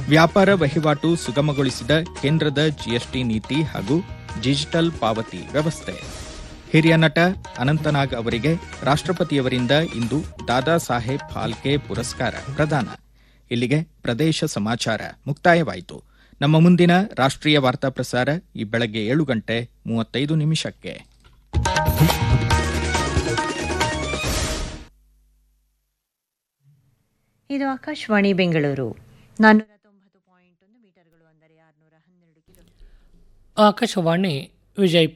ವ್ಯಾಪಾರ ವಹಿವಾಟು ಸುಗಮಗೊಳಿಸಿದ ಕೇಂದ್ರದ ಜಿಎಸ್ಟಿ ನೀತಿ ಹಾಗೂ ಡಿಜಿಟಲ್ ಪಾವತಿ ವ್ಯವಸ್ಥೆ ಹಿರಿಯ ನಟ ಅನಂತನಾಗ್ ಅವರಿಗೆ ರಾಷ್ಟ್ರಪತಿಯವರಿಂದ ಇಂದು ದಾದಾ ಸಾಹೇಬ್ ಫಾಲ್ಕೆ ಪುರಸ್ಕಾರ ಪ್ರದಾನ ಇಲ್ಲಿಗೆ ಪ್ರದೇಶ ಸಮಾಚಾರ ಮುಕ್ತಾಯವಾಯಿತು ನಮ್ಮ ಮುಂದಿನ ರಾಷ್ಟ್ರೀಯ ವಾರ್ತಾ ಪ್ರಸಾರ ಈ ಬೆಳಗ್ಗೆ ಏಳು ಗಂಟೆ ಮೂವತ್ತೈದು ನಿಮಿಷಕ್ಕೆ ಇದು ಆಕಾಶವಾಣಿ ಬೆಂಗಳೂರು ನಾನ್ನೂರ ತೊಂಬತ್ತು ಪಾಯಿಂಟ್ ಒಂದು ಮೀಟರ್ಗಳು ಅಂದರೆ ಆರುನೂರ ಹನ್ನೆರಡು ಕಿಲೋ ಆಕಾಶವಾಣಿ ವಿಜಯಪುರ